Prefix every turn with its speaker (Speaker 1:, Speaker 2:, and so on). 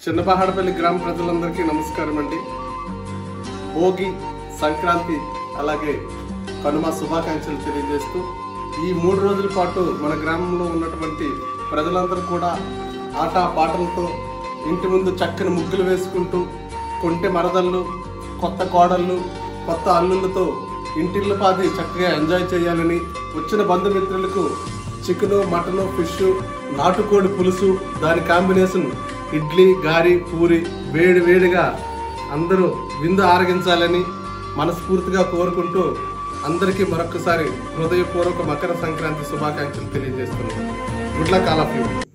Speaker 1: చిన్నపహాడపల్లి గ్రామ ప్రజలందరికీ నమస్కారం అండి భోగి సంక్రాంతి అలాగే కనుమ శుభాకాంక్షలు తెలియజేస్తూ ఈ మూడు రోజుల పాటు మన గ్రామంలో ఉన్నటువంటి ప్రజలందరూ కూడా ఆట పాటలతో ఇంటి ముందు చక్కని ముగ్గులు వేసుకుంటూ కొంటె మరదళ్ళు కొత్త కోడళ్ళు కొత్త అల్లుళ్ళతో ఇంటిళ్ళ పాది చక్కగా ఎంజాయ్ చేయాలని వచ్చిన బంధుమిత్రులకు చికెను మటను ఫిష్ నాటుకోడి పులుసు దాని కాంబినేషన్ ఇడ్లీ గారి పూరి వేడి వేడిగా అందరూ విందు ఆరగించాలని మనస్ఫూర్తిగా కోరుకుంటూ అందరికీ మరొకసారి హృదయపూర్వక మకర సంక్రాంతి శుభాకాంక్షలు తెలియజేస్తున్నాను good luck all of you